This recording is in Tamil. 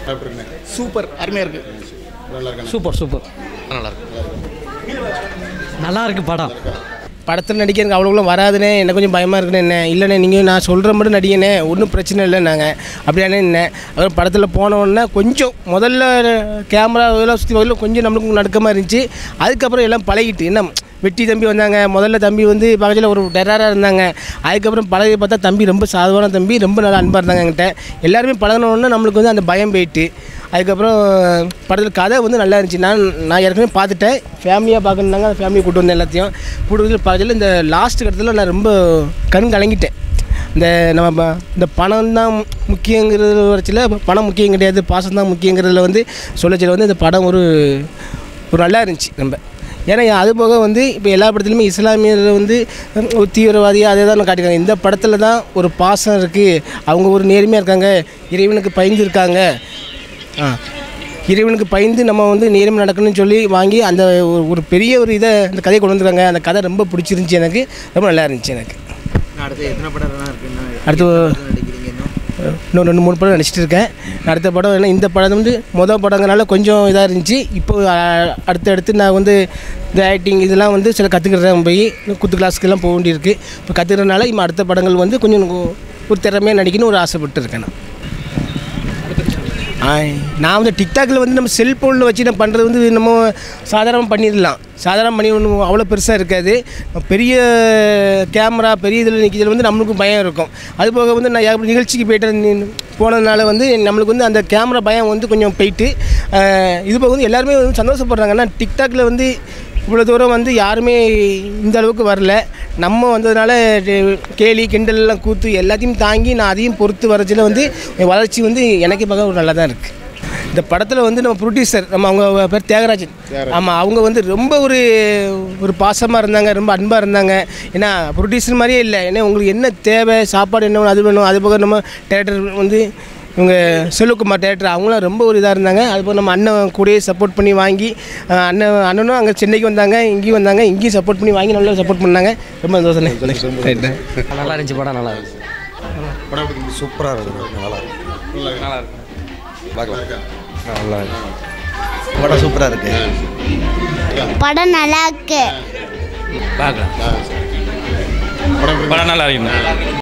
எப்படி இருக்குண்ணே சூப்பர் அருமையாக இருக்குது நல்லா இருக்கா சூப்பர் சூப்பர் நல்லா இருக்கு நல்லா இருக்கு படம் படத்தில் நடிக்க எனக்கு அவ்வளோக்குள்ள வராதுனே எனக்கு கொஞ்சம் பயமாக இருக்குன்னு என்ன இல்லைண்ணே நீங்கள் நான் சொல்கிற மட்டும் நடிகனே ஒன்றும் பிரச்சனை இல்லை நாங்கள் அப்படியானே என்ன அப்புறம் படத்தில் போன உடனே கொஞ்சம் முதல்ல கேமரா இதெல்லாம் சுற்றி வகையில் கொஞ்சம் நம்மளுக்கு நடுக்கமாக இருந்துச்சு அதுக்கப்புறம் எல்லாம் பழகிட்டு என்ன வெட்டி தம்பி வந்தாங்க முதல்ல தம்பி வந்து பக்கத்தில் ஒரு டெரராக இருந்தாங்க அதுக்கப்புறம் பழகி பார்த்தா தம்பி ரொம்ப சாதுவான தம்பி ரொம்ப நல்லா அன்பாக இருந்தாங்க என்கிட்ட எல்லாருமே பழகின உடனே நம்மளுக்கு வந்து அந்த பயம் போயிட்டு அதுக்கப்புறம் படத்தில் கதை வந்து நல்லா இருந்துச்சு நான் நான் ஏற்கனவே பார்த்துட்டேன் ஃபேமிலியாக பார்க்கணுன்னாங்க அந்த ஃபேமிலியை கூட்டு வந்தேன் எல்லாத்தையும் கூட்டு வந்து பார்க்கல இந்த லாஸ்ட் கட்டத்தில் நான் ரொம்ப கண் கலங்கிட்டேன் இந்த நம்ம ப- இந்த பணம் தான் முக்கியங்கிறது வரைச்சில் பணம் முக்கியம் கிடையாது பாசம் தான் முக்கியங்கிறதுல வந்து சொல்லச்சில வந்து இந்த படம் ஒரு ஒரு நல்லா இருந்துச்சு நம்ம ஏன்னா அது போக வந்து இப்போ எல்லா படத்துலையுமே இஸ்லாமியர் வந்து ஒரு தீவிரவாதி அதே தான் காட்டியிருக்காங்க இந்த படத்தில் தான் ஒரு பாசம் இருக்குது அவங்க ஒரு நேர்மையாக இருக்காங்க இறைவனுக்கு பயந்து இருக்காங்க ஆ இறைவனுக்கு பயந்து நம்ம வந்து நேர்மை நடக்கணும்னு சொல்லி வாங்கி அந்த ஒரு ஒரு பெரிய ஒரு இதை அந்த கதையை கொண்டு வந்திருக்காங்க அந்த கதை ரொம்ப பிடிச்சிருந்துச்சி எனக்கு ரொம்ப நல்லா இருந்துச்சு எனக்கு அடுத்து எத்தனை படம்லாம் இருக்குன்னா அடுத்து நடிக்கிறீங்க இன்னும் இன்னும் ரெண்டு மூணு படம் நடிச்சிட்டு இருக்கேன் அடுத்த படம் ஏன்னா இந்த படம் வந்து மொதல் படங்கிறனால கொஞ்சம் இதாக இருந்துச்சு இப்போ அ- அடுத்தடுத்து நான் வந்து இந்த ஆக்டிங் இதெல்லாம் வந்து சில கற்றுக்கிறேன் போய் இன்னும் குத்து கிளாஸ்க்கெல்லாம் போக வேண்டியிருக்கு இப்போ கற்றுக்கிறனால இப்போ அடுத்த படங்கள் வந்து கொஞ்சம் எனக்கு ஒரு திறமையாக நடிக்கணும்னு ஒரு ஆசைப்பட்டு இருக்கேன் நான் ஆய், நான் வந்து டிக்டாக்ல வந்து நம்ம செல்ஃபோனில் வச்சு நம்ம பண்ணுறது வந்து நம்ம சாதாரணமாக பண்ணிடலாம் சாதாரண பண்ணி ஒன்றும் அவ்வளோ பெருசாக இருக்காது பெரிய கேமரா பெரிய இதில் நிற்கிறதுல வந்து நம்மளுக்கும் பயம் இருக்கும் அது போக வந்து நான் ஏகப்பட்ட நிகழ்ச்சிக்கு போயிட்டு நின்னு- போனதுனால வந்து நம்மளுக்கு வந்து அந்த கேமரா பயம் வந்து கொஞ்சம் போயிட்டு ஆஹ், இது போக வந்து எல்லாருமே வந்து சந்தோஷப்படுறாங்க ஆனால் டிக்டாக்ல வந்து இவ்வளோ தூரம் வந்து யாருமே இந்த அளவுக்கு வரல நம்ம வந்ததுனால டே- கேலி கிண்டல்லாம் கூத்து எல்லாத்தையும் தாங்கி நான் அதையும் பொறுத்து வரச்சில் வந்து என் வளர்ச்சி வந்து எனக்கே பார்க்க ஒரு நல்லா தான் இருக்குது இந்த படத்தில் வந்து நம்ம ப்ரொடியூசர் நம்ம அவங்க பேர் தியாகராஜன் ஆமாம் அவங்க வந்து ரொம்ப ஒரு ஒரு பாசமாக இருந்தாங்க ரொம்ப அன்பாக இருந்தாங்க ஏன்னா ப்ரொடியூசர் மாதிரியே இல்லை ஏன்னா உங்களுக்கு என்ன தேவை சாப்பாடு என்ன வேணும் அது வேணும் அது போக நம்ம டேரக்டர் வந்து இவங்க செல்வகுமார் டேரக்டர் அவங்களாம் ரொம்ப ஒரு இதாக இருந்தாங்க அதுபோல் நம்ம அண்ணன் கூடயே சப்போர்ட் பண்ணி வாங்கி அஹ், அண்ணன் அண்ணனும் அங்கே சென்னைக்கு வந்தாங்க இங்கேயும் வந்தாங்க இங்கேயும் சப்போர்ட் பண்ணி வாங்கி நல்லா சப்போர்ட் பண்ணாங்க ரொம்ப சந்தோஷம் ரைட்டு நல்லா இருந்துச்சு படம் நல்லா இருந்துச்சு படம் எப்படி இருந்துச்சு? சூப்பராக இருக்குது நல்லா இருக்கு நல்லா இருக்கா? நல்லா இருக்கு பார்க்கலாம் இருக்கா? நல்லா இருக்கு படம் சூப்பராக இருக்கு படம் நல்லா இருக்கு பார்க்கலாம் ஆ, சரி. படம் எப்படி படம் நல்லா இருக்கு